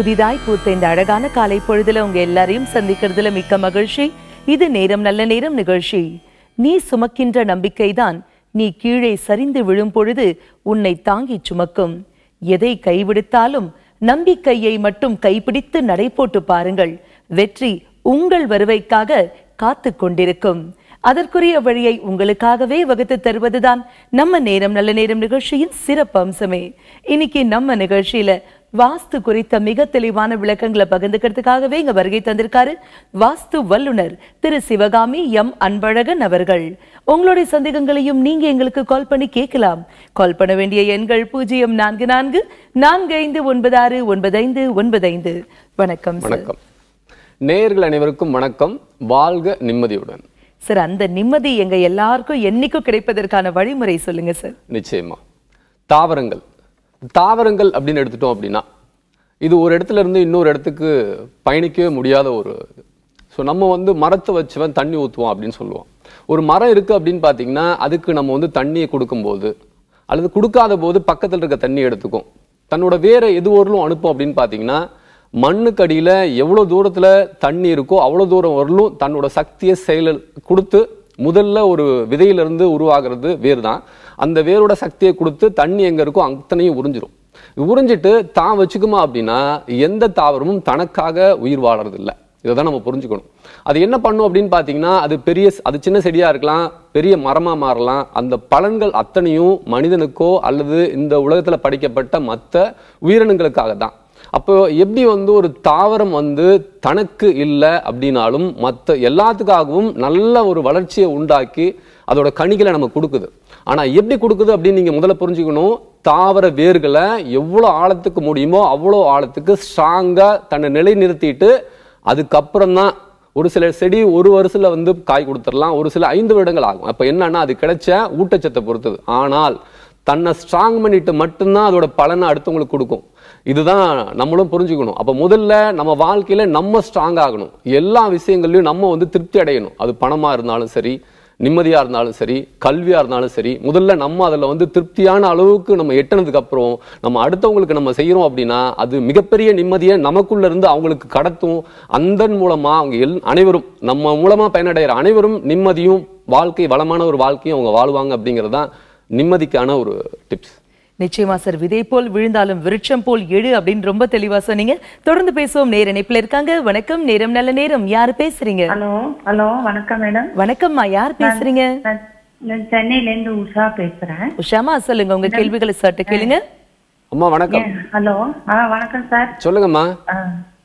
புதிதாய் பூத்த இந்த அழகான காலை பொழுதுல உங்க எல்லாரையும் சந்திக்கிறதுல மிக்க மகிழ்ச்சி இது நேரம் நல்ல நேரம் நிகழ்ச்சி நீ சுமக்கின்ற நம்பிக்கைதான் நீ கீழே சரிந்து விழும் பொழுது உன்னை தாங்கிச் சுமக்கும் எதை கைவிடுத்தாலும் நம்பிக்கையை மட்டும் கைப்பிடித்து நடை போட்டு பாருங்கள் வெற்றி உங்கள் வருவைக்காக காத்து கொண்டிருக்கும் அதற்குரிய வழியை உங்களுக்காகவே வகுத்து தருவதுதான் நம்ம நேரம் நல்ல நேரம் நிகழ்ச்சியின் சிறப்பு அம்சமே இன்னைக்கு நம்ம நிகழ்ச்சியில வாஸ்து குறித்த மிக தெளிவான விளக்கங்களை பகிர்ந்துக்கிறதுக்காகவே இங்க வருகை தந்திருக்காரு வாஸ்து வல்லுனர் திரு சிவகாமி எம் அன்பழகன் அவர்கள் உங்களுடைய சந்தேகங்களையும் நீங்க எங்களுக்கு கால் பண்ணி கேட்கலாம் கால் பண்ண வேண்டிய எண்கள் பூஜ்ஜியம் நான்கு நான்கு நான்கு ஐந்து ஒன்பது ஆறு ஒன்பது ஐந்து ஒன்பது ஐந்து வணக்கம் சார் வணக்கம் நேயர்கள் அனைவருக்கும் வணக்கம் வாழ்க நிம்மதியுடன் சார் அந்த நிம்மதி எங்க எல்லாருக்கும் என்னைக்கும் கிடைப்பதற்கான வழிமுறை சொல்லுங்க சார் நிச்சயமா தாவரங்கள் தாவரங்கள் அப்படின்னு எடுத்துட்டோம் அப்படின்னா இது ஒரு இடத்துல இருந்து இன்னொரு இடத்துக்கு பயணிக்கவே முடியாத ஒரு ஸோ நம்ம வந்து மரத்தை வச்சுவன் தண்ணி ஊற்றுவோம் அப்படின்னு சொல்லுவோம் ஒரு மரம் இருக்கு அப்படின்னு பார்த்தீங்கன்னா அதுக்கு நம்ம வந்து தண்ணியை கொடுக்கும்போது அல்லது கொடுக்காத போது பக்கத்தில் இருக்க தண்ணி எடுத்துக்கும் தன்னோட வேற எது வரலும் அனுப்பும் அப்படின்னு பார்த்தீங்கன்னா மண்ணுக்கு அடியில எவ்வளவு தூரத்துல தண்ணி இருக்கோ அவ்வளவு தூரம் வரலும் தன்னோட சக்தியை செயல கொடுத்து முதல்ல ஒரு விதையிலிருந்து உருவாகிறது வேர் தான் அந்த வேரோட சக்தியை கொடுத்து தண்ணி எங்க இருக்கோ அத்தனையும் உறிஞ்சிரும் உறிஞ்சிட்டு தான் வச்சுக்குமா அப்படின்னா எந்த தாவரமும் தனக்காக உயிர் வாழறது இல்லை இதை தான் நம்ம புரிஞ்சுக்கணும் அது என்ன பண்ணும் அப்படின்னு பார்த்தீங்கன்னா அது பெரிய அது சின்ன செடியா இருக்கலாம் பெரிய மரமா மாறலாம் அந்த பலன்கள் அத்தனையும் மனிதனுக்கோ அல்லது இந்த உலகத்துல படைக்கப்பட்ட மற்ற உயிரினங்களுக்காக தான் அப்போ எப்படி வந்து ஒரு தாவரம் வந்து தனக்கு இல்லை அப்படின்னாலும் மற்ற எல்லாத்துக்காகவும் நல்ல ஒரு வளர்ச்சியை உண்டாக்கி அதோட கனிகளை நம்ம கொடுக்குது ஆனா எப்படி கொடுக்குது அப்படின்னு நீங்க முதல்ல புரிஞ்சுக்கணும் தாவர வேர்களை எவ்வளோ ஆழத்துக்கு முடியுமோ அவ்வளோ ஆழத்துக்கு ஸ்ட்ராங்கா தன்னை நிலைநிறுத்திட்டு அதுக்கப்புறம் தான் ஒரு சில செடி ஒரு வருஷத்துல வந்து காய் கொடுத்துடலாம் ஒரு சில ஐந்து வருடங்கள் ஆகும் அப்ப என்னன்னா அது கிடைச்ச ஊட்டச்சத்தை பொறுத்தது ஆனால் தன்னை ஸ்ட்ராங் பண்ணிட்டு மட்டும்தான் அதோட பலனை அடுத்தவங்களுக்கு கொடுக்கும் இதுதான் நம்மளும் புரிஞ்சுக்கணும் அப்ப முதல்ல நம்ம வாழ்க்கையில நம்ம ஸ்ட்ராங் ஆகணும் எல்லா விஷயங்கள்லயும் நம்ம வந்து திருப்தி அடையணும் அது பணமா இருந்தாலும் சரி நிம்மதியா இருந்தாலும் சரி கல்வியா இருந்தாலும் சரி முதல்ல நம்ம அதுல வந்து திருப்தியான அளவுக்கு நம்ம எட்டினதுக்கு அப்புறம் நம்ம அடுத்தவங்களுக்கு நம்ம செய்யறோம் அப்படின்னா அது மிகப்பெரிய நிம்மதியை நமக்குள்ள இருந்து அவங்களுக்கு கடத்தும் அந்தன் மூலமா அவங்க எல் அனைவரும் நம்ம மூலமா பயனடைகிற அனைவரும் நிம்மதியும் வாழ்க்கை வளமான ஒரு வாழ்க்கையும் அவங்க வாழ்வாங்க அப்படிங்கிறது தான் நிம்மதிக்கான ஒரு டிப்ஸ் நிச்சயமா சார் விதை போல் விழுந்தாலும் விருட்சம் போல் எழு அப்படின்னு ரொம்ப தெளிவா சொன்னீங்க தொடர்ந்து பேசுவோம் நேர இணைப்புல இருக்காங்க வணக்கம் நேரம் நல்ல நேரம் யார் பேசுறீங்க ஹலோ ஹலோ வணக்கம் மேடம் வணக்கம்மா யார் பேசுறீங்க நான் நான் சென்னையில இருந்து உஷா பேசுறேன் உஷாமா சொல்லுங்க உங்க கேள்விகளை சட்டு கேளுங்க அம்மா வணக்கம் ஹலோ ஆ வணக்கம் சார் சொல்லுங்கம்மா ஆ.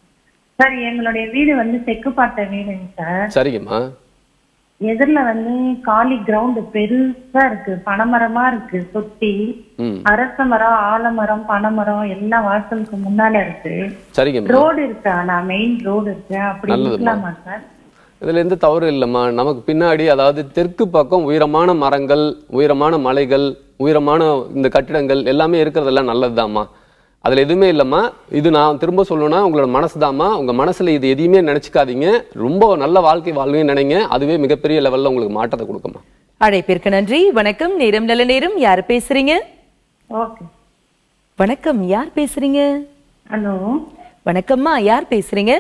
சார் எங்களுடைய வீடு வந்து செக்குப்பாட்ட வீடுங்க சார் சரிங்கம்மா எதிரில் வந்து காலி கிரவுண்ட் பெருசா இருக்கு பனைமரமா இருக்கு சுத்தி ம் அரச மரம் ஆலமரம் பனைமரம் எல்லாம் வாசலுக்கு முன்னால இருக்கு சரிங்கம்மா ரோடு இருக்கு ஆனா மெயின் ரோடு இருக்கு அப்படி நல்லதும்மா. இருக்கலாமா சார் இதுல எந்த தவறு இல்லைம்மா நமக்கு பின்னாடி அதாவது தெற்கு பக்கம் உயரமான மரங்கள் உயரமான மலைகள் உயரமான இந்த கட்டிடங்கள் எல்லாமே இருக்கிறதெல்லாம் நல்லதுதாம்மா அதுல எதுவுமே இல்லைம்மா இது நான் திரும்ப சொல்லணும்னா உங்களோட மனசுதாம்மா உங்க மனசுல இது எதையுமே நினைச்சுக்காதீங்க ரொம்ப நல்ல வாழ்க்கை வாழ்வையும் நினைங்க அதுவே மிகப்பெரிய லெவல்ல உங்களுக்கு மாற்றத்தை கொடுக்குமா அழைப்பிற்கு நன்றி வணக்கம் நேரம் நல்ல நேரம் யார் பேசுறீங்க ஓகே வணக்கம் யார் பேசுறீங்க ஹலோ வணக்கம்மா யார் பேசுறீங்க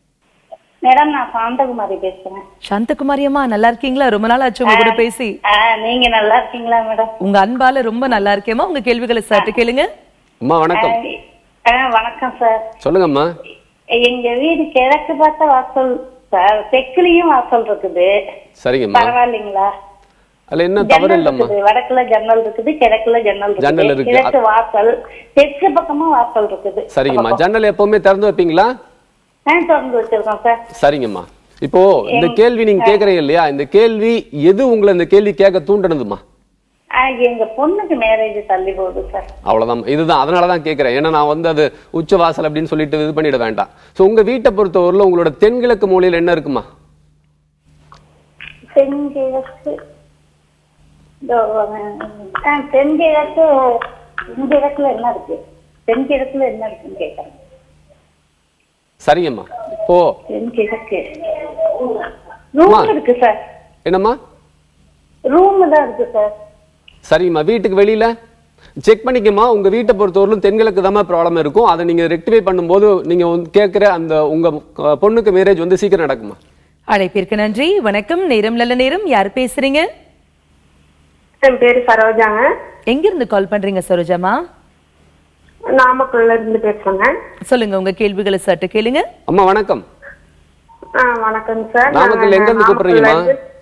மேடம் நான் சாந்தகுமாரி பேசுறேன் சாந்தகுமாரி அம்மா நல்லா இருக்கீங்களா ரொம்ப நாள் ஆச்சு உங்க கூட பேசி ஆ, நீங்க நல்லா இருக்கீங்களா மேடம் உங்க அன்பால ரொம்ப நல்லா இருக்கேம்மா உங்க கேள்விகளை சட்டு கேளுங்க அம்மா வணக்கம் ஆ, வணக்கம் சார் சொல்லுங்கம்மா எங்க வீடு கிழக்கு பார்த்த வாசல் சார் தெற்குலயும் வாசல் இருக்குது சரிங்கம்மா பரவாயில்லைங்களா அதுல என்ன தவறு ஜன்னல் இல்லைம்மா இருக்குது வடக்குல ஜன்னல் இருக்குது கிழக்குல ஜன்னல் ஜன்னல் இருக்குது இருக்கு. கிழக்கு வாசல் தெற்கு பக்கமும் வாசல் இருக்குது சரிங்கம்மா ஜன்னல் எப்பவுமே திறந்து வைப்பீங்களா ஆ, திறந்து வச்சிருக்கோம் சார் சரிங்கம்மா இப்போ இந்த கேள்வி நீங்க கேக்குறீங்க இல்லையா இந்த கேள்வி எது உங்களை இந்த கேள்வி கேட்க தூண்டுனதுமா ஆ, எங்க பொண்ணுக்கு மேரேஜ் தள்ளி போகுது சார் அவ்வளவுதான் இதுதான் அதனால தான் கேட்குறேன் ஏன்னா நான் வந்து அது உச்சவாசல் அப்படின்னு சொல்லிட்டு இது பண்ணிட வேண்டாம் ஸோ உங்க வீட்டை பொறுத்தவரையில் உங்களோட தென்கிழக்கு மூலையில் என்ன தென்கிழக்கு இதோ, ஆ, தென்கிழக்கு தென்கிழக்குல என்ன இருக்கு தென்கிழக்குல என்ன இருக்குன்னு கேட்கறேன் சரிங்கம்மா இப்போ தென்கிழக்கு ரூம் இருக்கு சார் என்னம்மா ரூம் தான் இருக்கு சார் சரிங்கம்மா வீட்டுக்கு வெளியில செக் பண்ணிக்கமா உங்க வீட்டை பொறுத்தவரையிலும் தென்கிழக்கு தான் ப்ராப்ளம் இருக்கும் அதை நீங்க ரெக்டிஃபை பண்ணும்போது நீங்க வந்து கேட்குற அந்த உங்க அஹ், பொண்ணுக்கு மேரேஜ் வந்து சீக்கிரம் நடக்குமா அழைப்பிற்கு நன்றி வணக்கம் நேரம் நல்ல நேரம் யார் பேசுறீங்க என் பேரு சரோஜாங்க எங்க இருந்து கால் பண்றீங்க சரோஜாமா நாமக்கல்ல இருந்து பேசுறேங்க சொல்லுங்க உங்க கேள்விகளை சற்று கேளுங்க அம்மா வணக்கம் ஆ, வணக்கங்க சார் நாமக்கல்ல எங்க இருந்து கூப்பிடுறீங்கம்மா? நாமக்கல்ல இருந்து-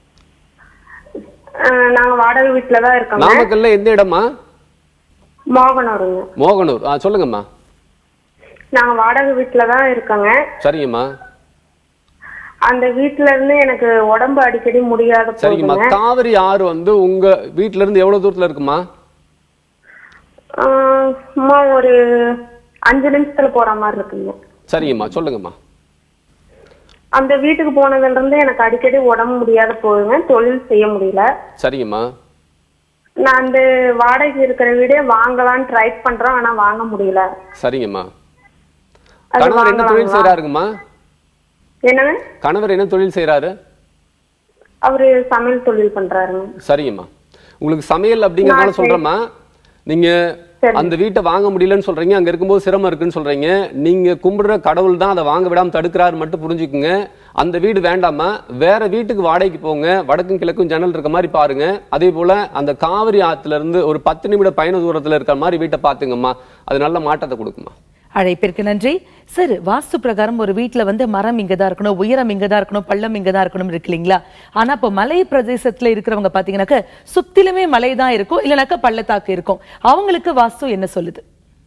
ஆ, நாங்க வாடகை வீட்டுல தான் இருக்கோங்க நாமக்கல்ல எந்த இடமா மோகனூருங்க மோகனூர் ஆ சொல்லுங்கம்மா நாங்க வாடகை வீட்டுல தான் இருக்கோங்க சரிங்கம்மா அந்த வீட்டுல இருந்து எனக்கு உடம்பு அடிக்கடி முடியாத சரிங்கம்மா போகுதுங்க காவிரி ஆறு வந்து உங்க வீட்ல இருந்து எவ்வளவு தூரத்துல இருக்குமா ஆ, சும்மா ஒரு அஞ்சு நிமிஷத்துல போற மாதிரி இருக்குங்க சரிங்கம்மா சொல்லுங்கம்மா அந்த வீட்டுக்கு போனதுல இருந்து எனக்கு அடிக்கடி உடம்பு முடியாத போகுதுங்க தொழில் செய்ய முடியல சரிங்கம்மா நான் அந்த வாடகை இருக்கிற வீடே வாங்கலாம்னு ட்ரை பண்றோம் ஆனா வாங்க முடியல சரிங்கம்மா அது கணவர் என்ன தொழில் வாங்கலாங்களா? செய்யறாருங்கம்மா என்னங்க கணவர் என்ன தொழில் செய்யறாரு அவரு சமையல் தொழில் பண்றாருங்க சரிங்கம்மா உங்களுக்கு சமையல் அப்படிங்கறதால நான் சொல்றேம்மா நீங்க சரி. அந்த வீட்டை வாங்க முடியலன்னு சொல்றீங்க அங்க இருக்கும்போது சிரமம் இருக்குன்னு சொல்றீங்க நீங்க கும்பிடுற கடவுள் தான் அதை வாங்க விடாம தடுக்கிறாரு மட்டும் புரிஞ்சுக்குங்க அந்த வீடு வேண்டாமா வேற வீட்டுக்கு வாடகைக்கு போங்க வடக்கும் கிழக்கும் ஜன்னல் இருக்க மாதிரி பாருங்க அதே போல அந்த காவிரி ஆத்துல இருந்து ஒரு பத்து நிமிட பயண தூரத்துல இருக்கிற மாதிரி வீட்டை பாத்துங்கம்மா அது நல்ல மாற்றத்தை கொடுக்குமா அழைப்பிற்கு நன்றி சார் வாஸ்து பிரகாரம் ஒரு வீட்ல வந்து மரம் இங்க தான் இருக்கணும் உயரம் இங்க தான் இருக்கணும் பள்ளம் இங்க தான் இருக்கணும் இருக்கு இல்லைங்களா ஆனா இப்போ மலை பிரதேசத்துல இருக்கிறவங்க பாத்தீங்கன்னாக்க சுத்திலுமே மலை தான் இருக்கும் இல்லைனாக்கா பள்ளத்தாக்கு இருக்கும் அவங்களுக்கு வாஸ்து என்ன சொல்லுது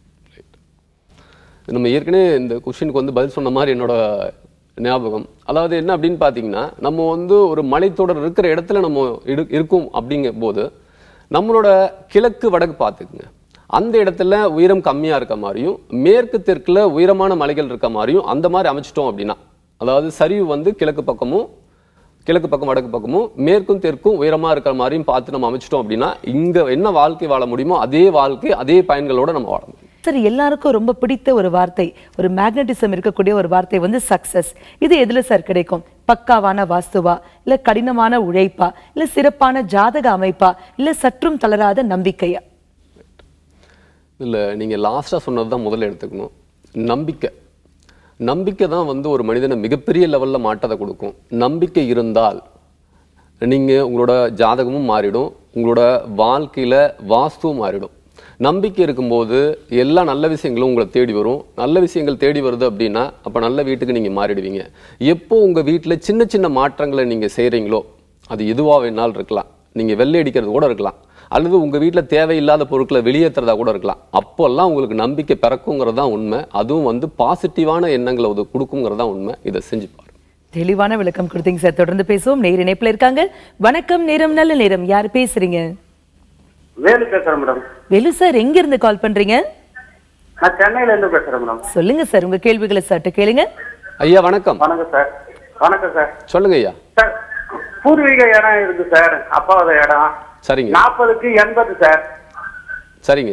நம்ம ஏற்கனவே இந்த கொஸ்டினுக்கு வந்து பதில் சொன்ன மாதிரி என்னோட ஞாபகம் அதாவது என்ன அப்படின்னு பார்த்தீங்கன்னா நம்ம வந்து ஒரு மலைத்தொடர் இருக்கிற இடத்துல நம்ம இரு- இருக்கோம் அப்படிங்கும் போது நம்மளோட கிழக்கு வடக்கு பார்த்துக்குங்க அந்த இடத்துல உயரம் கம்மியாக இருக்க மாதிரியும் மேற்கு தெற்குல உயரமான மலைகள் இருக்க மாதிரியும் அந்த மாதிரி அமைச்சிட்டோம் அப்படின்னா அதாவது சரிவு வந்து கிழக்கு பக்கமும் கிழக்கு பக்கம் வடக்கு பக்கமும் மேற்கும் தெற்கும் உயரமா இருக்கிற மாதிரியும் பார்த்து நம்ம அமைச்சிட்டோம் அப்படின்னா இங்க என்ன வாழ்க்கை வாழ முடியுமோ அதே வாழ்க்கை அதே பயன்களோட நம்ம வாழ முடியும் சார் எல்லாருக்கும் ரொம்ப பிடித்த ஒரு வார்த்தை ஒரு மேக்னட்டிசம் இருக்கக்கூடிய ஒரு வார்த்தை வந்து சக்சஸ் இது எதுல சார் கிடைக்கும் பக்காவான வாஸ்துவா இல்ல கடினமான உழைப்பா இல்ல சிறப்பான ஜாதக அமைப்பா இல்ல சற்றும் தளராத நம்பிக்கையா இல்ல நீங்க லாஸ்டா சொன்னது தான் முதல்ல எடுத்துக்கணும் நம்பிக்கை நம்பிக்கை தான் வந்து ஒரு மனிதனை மிகப்பெரிய லெவல்ல மாற்றத்தை கொடுக்கும் நம்பிக்கை இருந்தால் நீங்க உங்களோட ஜாதகமும் மாறிடும் உங்களோட வாழ்க்கையில வாஸ்துவும் மாறிடும் நம்பிக்கை இருக்கும்போது எல்லா நல்ல விஷயங்களும் உங்களை தேடி வரும் நல்ல விஷயங்கள் தேடி வருது அப்படின்னா அப்ப நல்ல வீட்டுக்கு நீங்க மாறிடுவீங்க எப்போ உங்க வீட்டுல சின்ன சின்ன மாற்றங்களை நீங்க செய்றீங்களோ அது எதுவா வேணாலும் இருக்கலாம் நீங்க வெள்ளை அடிக்கிறது கூட இருக்கலாம் அல்லது உங்க வீட்டுல தேவையில்லாத பொருட்களை வெளியேற்றுறதா கூட இருக்கலாம் அப்போல்லாம் உங்களுக்கு நம்பிக்கை பிறக்குங்கிறது தான் உண்மை அதுவும் வந்து பாசிட்டிவான எண்ணங்களை அது கொடுக்குங்கிறது தான் உண்மை இதை செஞ்சு பாருங்க தெளிவான விளக்கம் கொடுத்தீங்க சார் தொடர்ந்து பேசுவோம் நேர் இணைப்புல இருக்காங்க வணக்கம் நேரம் நல்ல நேரம் யார் பேசுறீங்க வேலு பேசுறேன் மேடம் வெலு சார் எங்க இருந்து கால் பண்றீங்க நான் சென்னையில இருந்து பேசுறேன் மேடம் சொல்லுங்க சார் உங்க கேள்விகளை சற்று கேளுங்க ஐயா வணக்கம் வணக்கம் சார் வணக்கம் சார் சொல்லுங்க ஐயா சார் பூர்வீக இடம் இருக்கு சார் அப்பாவோட இடம் சரிங்க நாற்பதுக்கு எண்பது சார் சரிங்க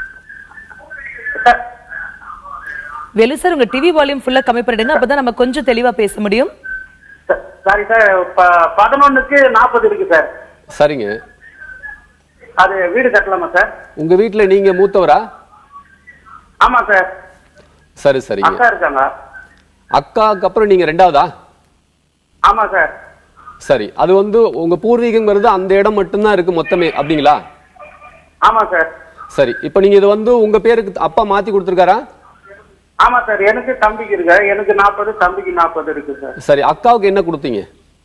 சார் வெலு சார் உங்க டிவி வால்யூம் ஃபுல்லா கம்மி பண்ணிடுங்க அப்பதான் நம்ம கொஞ்சம் தெளிவா பேச முடியும் ச- சாரி சார் ப- பதினொன்னுக்கு நாற்பது இருக்கு சார் சரிங்க அது வீடு கட்டலாமா சார் உங்க வீட்டுல நீங்க மூத்தவரா ஆமா சார் சரி சரிங்க அக்கா இருக்காங்க அக்காவுக்கு அப்புறம் நீங்க ரெண்டாவதா ஆமா சார் சரி அது வந்து உங்க பூர்வீகங்கிறது அந்த இடம் மட்டும்தான் இருக்கு மொத்தமே அப்படிங்களா ஆமா சார் சரி இப்போ நீங்க இது வந்து உங்க பேருக்கு அப்பா மாத்தி கொடுத்துருக்காரா ஆமா சார் எனக்கு தம்பிக்கு இருக்கு எனக்கு நாற்பது தம்பிக்கு நாற்பது இருக்கு சார் சரி அக்காவுக்கு என்ன கொடுத்தீங்க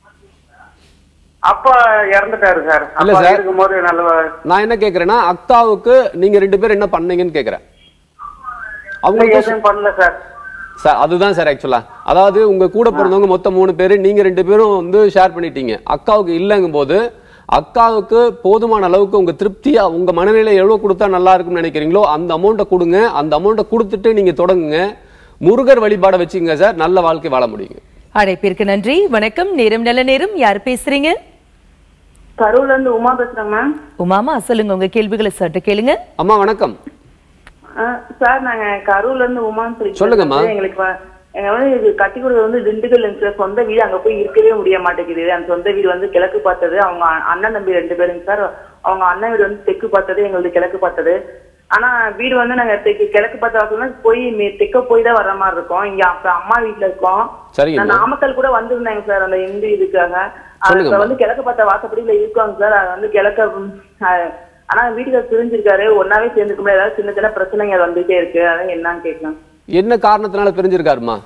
அப்பா இறந்துட்டாரு சார் இல்ல அப்பா சார். இருக்கும்போது நல்ல நான் என்ன கேக்குறேன்னா அக்காவுக்கு நீங்க ரெண்டு பேரும் என்ன பண்ணீங்கன்னு கேக்குறேன் அவங்களுக்கு எதுவும் பண்ணல சார் சார் அதுதான் சார் ஆக்சுவலா அதாவது உங்க கூட பிறந்தவங்க மொத்தம் மூணு பேர் நீங்க ரெண்டு பேரும் வந்து ஷேர் பண்ணிட்டீங்க அக்காவுக்கு இல்லைங்கும் போது அக்காவுக்கு போதுமான அளவுக்கு உங்க திருப்தியா உங்க மனநிலை எவ்வளவு கொடுத்தா நல்லா இருக்கும்னு நினைக்கிறீங்களோ அந்த அமௌண்ட்டை கொடுங்க அந்த அமௌண்ட்டை கொடுத்துட்டு நீங்க தொடங்குங்க முருகர் வழிபாடை வச்சுங்க சார் நல்ல வாழ்க்கை வாழ முடியுங்க அழைப்பிற்கு நன்றி வணக்கம் நேரம் நல்ல நேரம் யார் பேசுறீங்க கரூர்ல இருந்து உமா பேசுறேன் மேம் உமாமா சொல்லுங்க உங்க கேள்விகளை சற்று கேளுங்க அம்மா வணக்கம் சார் நாங்க கரூர்ல இருந்து உமான்னு சொல்லி சொல்லுங்கம்மா. எங்களுக்கு வ- எங்க வந்து இது கட்டி கொடுத்தது வந்து திண்டுக்கல் சார் சொந்த வீடு அங்க போய் இருக்கவே முடிய மாட்டேங்குது அந்த சொந்த வீடு வந்து கிழக்கு பார்த்தது அவங்க அ- அண்ணன் தம்பி ரெண்டு பேருங்க சார் அவங்க அண்ணன் வீடு வந்து தெற்கு பார்த்தது எங்களுது கிழக்கு பார்த்தது ஆனா வீடு வந்து நாங்க தெற்கு கிழக்கு பார்த்த வாசல்னா போய் மே- தெற்க போய் தான் வர்ற மாதிரி இருக்கோம் இங்க அப்ப அம்மா வீட்டுல இருக்கோம் சரிங்க நான் நாமக்கல் கூட வந்திருந்தேங்க சார் அந்த இந்து இதுக்காக அது சொல்லுங்கம்மா. இப்ப வந்து கிழக்கு பார்த்த வாசப்படியில இருக்காங்க சார் அது வந்து கிழக்க ம், அஹ், ஆனா வீட்டுக்கு பிரிஞ்சிருக்காரு ஒன்னாவே சேர்ந்துக்க முடியாது ஏதாவது சின்ன சின்ன பிரச்சனைங்க வந்துட்டே இருக்கு அதான் என்னன்னு கேட்கலாம் என்ன காரணத்தினால பிரிஞ்சிருக்காருமா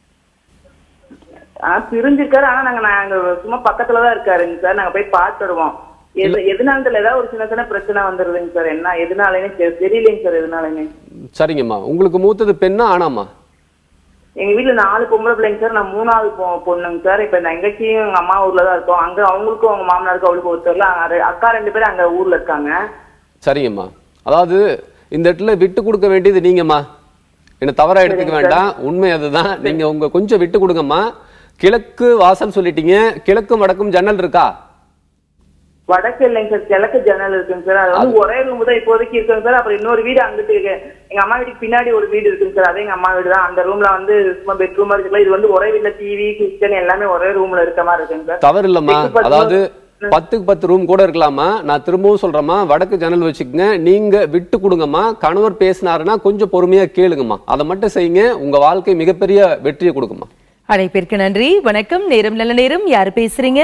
ஆனா பிரிஞ்சிருக்காரு ஆனா நாங்க நாங்க சும்மா பக்கத்துலதான் இருக்காருங்க சார் நாங்க போய் பார்த்து வருவோம் எது எதனால ஏதாவது ஒரு சின்ன சின்ன பிரச்சனை வந்துருதுங்க சார் என்ன எதனாலன்னு தெ- தெரியலைங்க சார் எதனாலன்னு சரிங்கம்மா உங்களுக்கு மூத்தது பெண்ணா ஆனாமா எங்க வீட்டுல நாலு பொம்பளை பிள்ளைங்க சார் நான் மூணாவது பொ- பொண்ணுங்க சார் இப்ப எங்க தங்கச்சியும் எங்க அம்மா ஊர்ல தான் இருக்கோம் அங்க அவங்களுக்கும் அவங்க மாமனாருக்கும் அவளுக்கு ஒருத்தர்ல அங்க அக்கா ரெண்டு பேரும் அங்க ஊர்ல இருக்காங்க சரிங்கம்மா அதாவது இந்த இடத்துல விட்டு கொடுக்க வேண்டியது நீங்கம்மா என்ன தவறா எடுத்துக்க வேண்டாம் உண்மை அதுதான் நீங்க உங்க கொஞ்சம் விட்டு கொடுங்கம்மா கிழக்கு வாசல் சொல்லிட்டீங்க கிழக்கும் வடக்கும் ஜன்னல் இருக்கா வடக்கு இல்லைங்க சார் கிழக்கு ஜன்னல் இருக்குங்க சார் அது வந்து ஒரே ரூம் தான் இப்போதைக்கு இருக்குங்க சார் அப்புறம் இன்னொரு வீடு அங்கிட்டு இருக்கு எங்க அம்மா வீட்டுக்கு பின்னாடி ஒரு வீடு இருக்குங்க சார் அதே எங்க அம்மா வீடு தான் அந்த ரூம்ல வந்து சும்மா பெட்ரூமா இருக்குல்ல இது வந்து ஒரே வீட்ல டிவி கிச்சன் எல்லாமே ஒரே ரூம்ல இருக்க மாதிரி இருக்குங்க சார் தவறு இல்லம்மா தெற்கு பத்து அதாவது room. பத்துக்கு பத்து ரூம் கூட இருக்கலாமா நான் திரும்பவும் சொல்றேம்மா வடக்கு ஜன்னல் வச்சுக்கோங்க நீங்க விட்டு கொடுங்கம்மா கணவர் பேசினாருன்னா கொஞ்சம் பொறுமையா கேளுங்கம்மா அதை மட்டும் செய்யுங்க உங்க வாழ்க்கை மிகப்பெரிய வெற்றியை கொடுக்குமா அழைப்பிற்கு நன்றி வணக்கம் நேரம் நல்ல நேரம் யார் பேசுறீங்க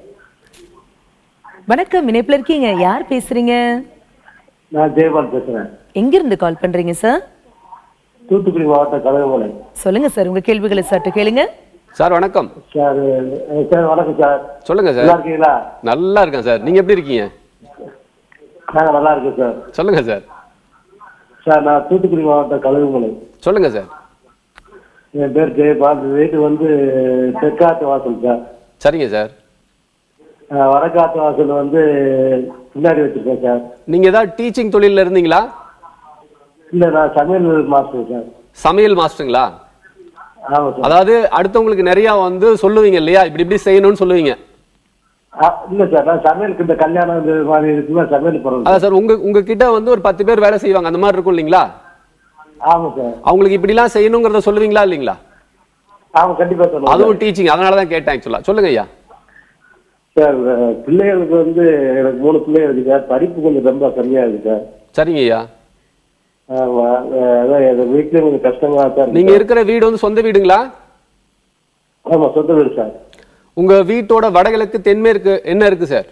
வணக்கம் இணைப்புல இருக்கீங்க யார் பேசுறீங்க நான் ஜெயபால் பேசுறேன் எங்க இருந்து கால் பண்றீங்க சார் தூத்துக்குடி மாவட்டம் கழகமலை சொல்லுங்க சார் உங்க கேள்விகளை சற்று கேளுங்க சார் வணக்கம் சார் அஹ் சார் வணக்கம் சார் சொல்லுங்க நல்லா சார் இருக்கீங்களா நல்லா இருக்கேன் சார் நீங்க எப்படி இருக்கீங்க நாங்க நல்லா இருக்கோம் சார் சொல்லுங்க சார் சார் நான் தூத்துக்குடி மாவட்டம் கழகமலை சொல்லுங்க சார் என் பேர் ஜெயபால் வீட்டு வந்து தெற்காத்து வாசல் சார் சரிங்க சார் அஹ் வடக்காத்து வாசல் வந்து பின்னாடி வச்சிருக்கேன் சார் நீங்க ஏதாவது டீச்சிங் தொழில்ல இருந்தீங்களா இல்ல நான் சமையல் மாஸ்டர் சார் சமையல் மாஸ்டருங்களா ஆமா சார் அதாவது அடுத்தவங்களுக்கு நிறைய வந்து சொல்லுவீங்க இல்லையா இப்படி இப்படி செய்யணும்னு சொல்லுவீங்க அஹ் இல்ல சார் நான் சமையலுக்கு இந்த கல்யாணம் இந்த மாதிரி இருக்குன்னா சமையல் போறேன் அதான் சார் உங்க உங்ககிட்ட வந்து ஒரு பத்து பேர் வேலை செய்வாங்க அந்த மாதிரி இருக்கும் இல்லைங்களா ஆமா சார் அவங்களுக்கு இப்படிலாம் செய்யணுங்கிறத சொல்லுவீங்களா இல்லைங்களா ஆமா கண்டிப்பா சார் அதுவும் டீச்சிங் அதனால தான் கேட்டேன் ஆக்சுவலா சொல்லுங்க ஐயா சார் அஹ் பிள்ளைகளுக்கு வந்து எனக்கு மூணு பிள்ளைகள் இருக்கு சார் படிப்பு கொஞ்சம் ரொம்ப கம்மியா இருக்கு சார் சரிங்க ஐயா ஆமா அஹ் அதான் எங்க வீட்லயும் கொஞ்சம் கஷ்டமா தான் இருக்கு நீங்க சார். இருக்கிற வீடு வந்து சொந்த வீடுங்களா ஆமா சொந்த வீடு சார் உங்க வீட்டோட வடகிழக்கு தென்மேற்கு என்ன இருக்கு சார்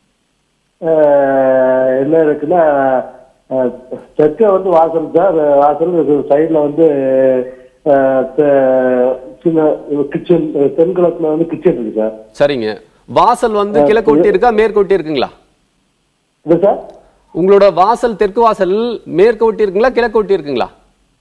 அஹ் என்ன இருக்குன்னா அஹ் தெற்க வந்து வாசல் சார் வாசல் சைடுல வந்து அஹ் தெ- சின்ன கிச்சன் தென்கிழக்குல வந்து கிச்சன் இருக்கு சார் சரிங்க வாசல் வந்து கிழக்கு ஒட்டி இருக்கா மேற்கு ஒட்டி இருக்குங்களா இது சார் உங்களோட வாசல் தெற்கு வாசல் மேற்கு ஒட்டி இருக்குங்களா கிழக்கு ஒட்டி இருக்குங்களா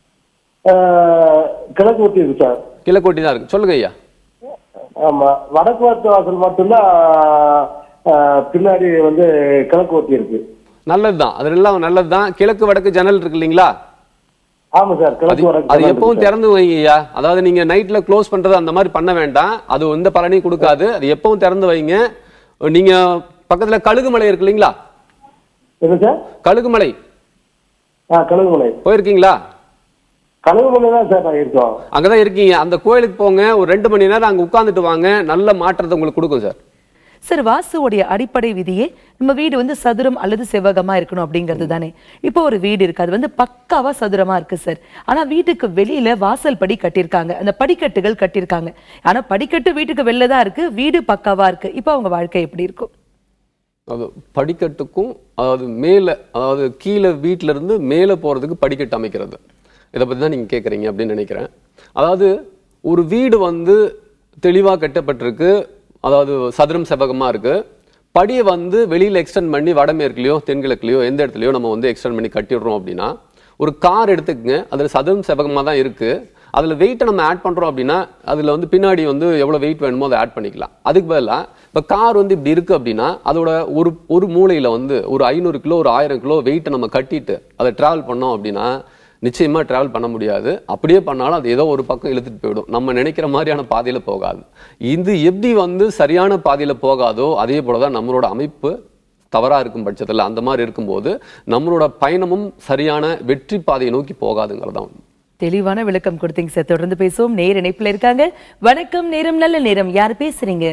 அஹ் கிழக்கு ஒட்டி இருக்கு சார் கிழக்கு ஒட்டி தான் இருக்கு சொல்லுங்க ஐயா ஆமா வடக்கு வாசல் வாசல் மட்டும்தான் அஹ் பின்னாடி வந்து கிழக்கு ஒட்டி இருக்கு நல்லதுதான் அது எல்லாம் நல்லதுதான் கிழக்கு வடக்கு ஜன்னல் இருக்கு இல்லைங்களா ஆமா சார் அது கிழக்கு வடக்கு அது ஜன்னல் எப்பவும் இருக்கு சார். திறந்து வைங்க ஐயா அதாவது நீங்க நைட்ல க்ளோஸ் பண்றது அந்த மாதிரி பண்ண வேண்டாம் அது எந்த பலனையும் கொடுக்காது அது எப்பவும் திறந்து வைங்க நீங்க பக்கத்துல கழுகுமலை இருக்கு இல்லைங்களா என்ன சார் கழுகுமலை ஆ கழுகுமலை போயிருக்கீங்களா கழுகுமலை தான் சார் நான் இருக்கோம் அங்கதான் இருக்கீங்க அந்த கோயிலுக்கு போங்க ஒரு ரெண்டு மணி நேரம் அங்க உட்கார்ந்துட்டு வாங்க நல்ல மாற்றத்தை உங்களுக்கு கொடுக்கும் சார் சார் வாஸ்துவோடைய அடிப்படை விதியே நம்ம வீடு வந்து சதுரம் அல்லது செவ்வகமா இருக்கணும் அப்படிங்கிறது தானே இப்போ ஒரு வீடு இருக்கு அது வந்து பக்காவா சதுரமா இருக்கு சார் ஆனா வீட்டுக்கு வெளியில வாசல் படி கட்டியிருக்காங்க அந்த படிக்கட்டுகள் கட்டியிருக்காங்க ஆனா படிக்கட்டு வீட்டுக்கு வெளில தான் இருக்கு வீடு பக்காவா இருக்கு இப்போ அவங்க வாழ்க்கை எப்படி இருக்கும் அது படிக்கட்டுக்கும் அதாவது மேலே அதாவது கீழே வீட்டில இருந்து மேலே போகிறதுக்கு படிக்கட்டு அமைக்கிறது இதை பற்றி தான் நீங்கள் கேட்குறீங்க அப்படின்னு நினைக்கிறேன் அதாவது ஒரு வீடு வந்து தெளிவாக கட்டப்பட்டிருக்கு அதாவது சதுரம் செவ்வகமாக இருக்கு படியை வந்து வெளியில் எக்ஸ்டெண்ட் பண்ணி வடமேற்குலையோ தென்கிழக்குலையோ எந்த இடத்துலையோ நம்ம வந்து எக்ஸ்டெண்ட் பண்ணி கட்டிடுறோம் அப்படின்னா ஒரு கார் எடுத்துக்கங்க அதில் சதுரம் செவ்வகமாக தான் இருக்கு அதில் வெயிட்டை நம்ம ஆட் பண்ணுறோம் அப்படின்னா அதில் வந்து பின்னாடி வந்து எவ்வளோ வெயிட் வேணுமோ அதை ஆட் பண்ணிக்கலாம் அதுக்கு பதிலாக இப்போ கார் வந்து இப்படி இருக்கு அப்படின்னா அதோட ஒரு ஒரு மூலையில் வந்து ஒரு ஐநூறு கிலோ ஒரு ஆயிரம் கிலோ வெயிட்டை நம்ம கட்டிட்டு அதை ட்ராவல் பண்ணோம் அப்படின்னா நிச்சயமா டிராவல் பண்ண முடியாது அப்படியே பண்ணாலும் அது ஏதோ ஒரு பக்கம் இழுத்துட்டு போயிடும் நம்ம நினைக்கிற மாதிரியான பாதையில போகாது இது எப்படி வந்து சரியான பாதையில போகாதோ அதே போலதான் நம்மளோட அமைப்பு தவறா இருக்கும் பட்சத்துல அந்த மாதிரி இருக்கும்போது நம்மளோட பயணமும் சரியான வெற்றி பாதையை நோக்கி போகாதுங்கிறதான் உண்மை. தெளிவான விளக்கம் கொடுத்தீங்க சார் தொடர்ந்து பேசுவோம் நேர் இணைப்புல இருக்காங்க வணக்கம் நேரம் நல்ல நேரம் யார் பேசுறீங்க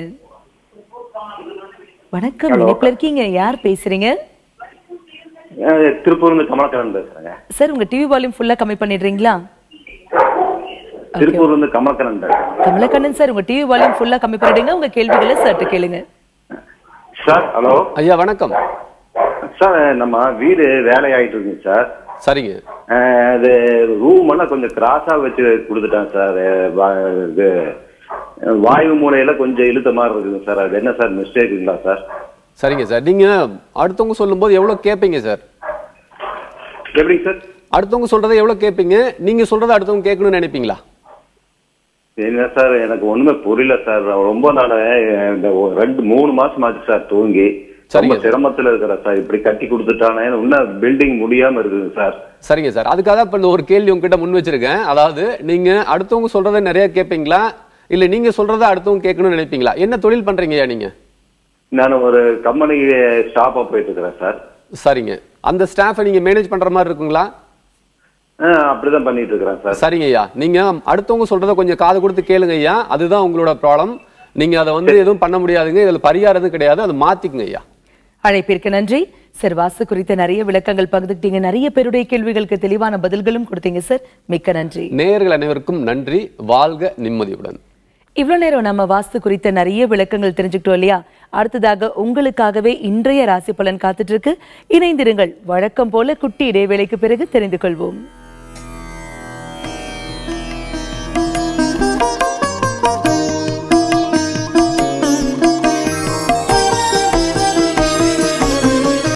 வணக்கம் இணைப்புல இருக்கீங்க யார் பேசுறீங்க திருப்பூர்ல இருந்து கமலக்கரன் பேசுறேங்க சார் உங்க டிவி வால்யூம் ஃபுல்லா கம்மி பண்ணிடுறீங்களா திருப்பூர்ல இருந்து கமலக்கரன் பேசுறேன் கமலக்கண்ணன் சார் உங்க டிவி வால்யூம் ஃபுல்லா கம்மி பண்ணிடுங்க உங்க கேள்விகளை சற்று கேளுங்க சார் ஹலோ ஐயா வணக்கம் சார் நம்ம வீடு வேலை ஆயிட்டு இருக்குங்க சார் சரிங்க அஹ், இது ரூம் எல்லாம் கொஞ்சம் கிராஸா வச்சு கொடுத்துட்டேன் சார் அஹ், வா- இது அஹ், வாயு மூலையில கொஞ்சம் இழுத்த மாதிரி இருக்குங்க சார் அது என்ன சார் மிஸ்டேக்குங்களா சார் சரிங்க சார் நீங்க அடுத்தவங்க சொல்லும்போது எவ்வளவு கேட்பீங்க சார் எப்படிங்க சார் அடுத்தவங்க சொல்றதை எவ்வளவு கேட்பீங்க நீங்க சொல்றதை அடுத்தவங்க கேட்கணும்னு நினைப்பீங்களா என்ன சார் எனக்கு ஒண்ணுமே புரியல சார் நான் ரொம்ப நாள் இந்த ஒரு ரெண்டு மூணு மாசம் ஆச்சு சார் தூங்கி ரொம்ப சரிங்க. சிரமத்துல இருக்கிறேன் சார் இப்படி கட்டி கொடுத்துட்டானே இன்னும் பில்டிங் முடியாம இருக்குது சார் சரிங்க சார் அதுக்காக தான் இப்ப இந்த ஒரு கேள்வி உங்ககிட்ட முன் வச்சிருக்கேன் அதாவது நீங்க அடுத்தவங்க சொல்றதை நிறைய கேட்பீங்களா இல்ல நீங்க சொல்றதை அடுத்தவங்க கேட்கணும்னு நினைப்பீங்களா என்ன தொழில் பண்றீங்கய்யா நீங்க நான் ஒரு கம்பெனி ஸ்டாஃபா போயிட்டு இருக்கிறேன் சார் சரிங்க அந்த ஸ்டாஃபை நீங்க மேனேஜ் பண்ற மாதிரி இருக்குங்களா ஆஹ் அப்படிதான் பண்ணிட்டு இருக்கிறேன் சார் சரிங்க ஐயா நீங்க அடுத்தவங்க சொல்றதை கொஞ்சம் காது கொடுத்து கேளுங்க ஐயா அதுதான் உங்களோட ப்ராப்ளம் நீங்க அதை வந்து எதுவும் பண்ண முடியாதுங்க இதுல பரிகாரம் எதுவும் கிடையாது அதை மாத்திக்குங்க ஐயா அழைப்பிற்கு நன்றி சார் வாஸ்து குறித்த நிறைய விளக்கங்கள் பகிர்ந்துக்கிட்டீங்க நிறைய பேருடைய கேள்விகளுக்கு தெளிவான பதில்களும் கொடுத்தீங்க சார் மிக்க நன்றி நேயர்கள் அனைவருக்கும் நன்றி வாழ்க நிம்மதியுடன் இவ்வளவு நேரம் நம்ம வாஸ்து குறித்த நிறைய விளக்கங்கள் தெரிஞ்சுக்கிட்டோம் இல்லையா அடுத்ததாக உங்களுக்காகவே இன்றைய ராசி பலன் காத்துட்டு இருக்கு இணைந்திருங்கள் வழக்கம் போல குட்டி இடைவேளைக்கு பிறகு தெரிந்து கொள்வோம்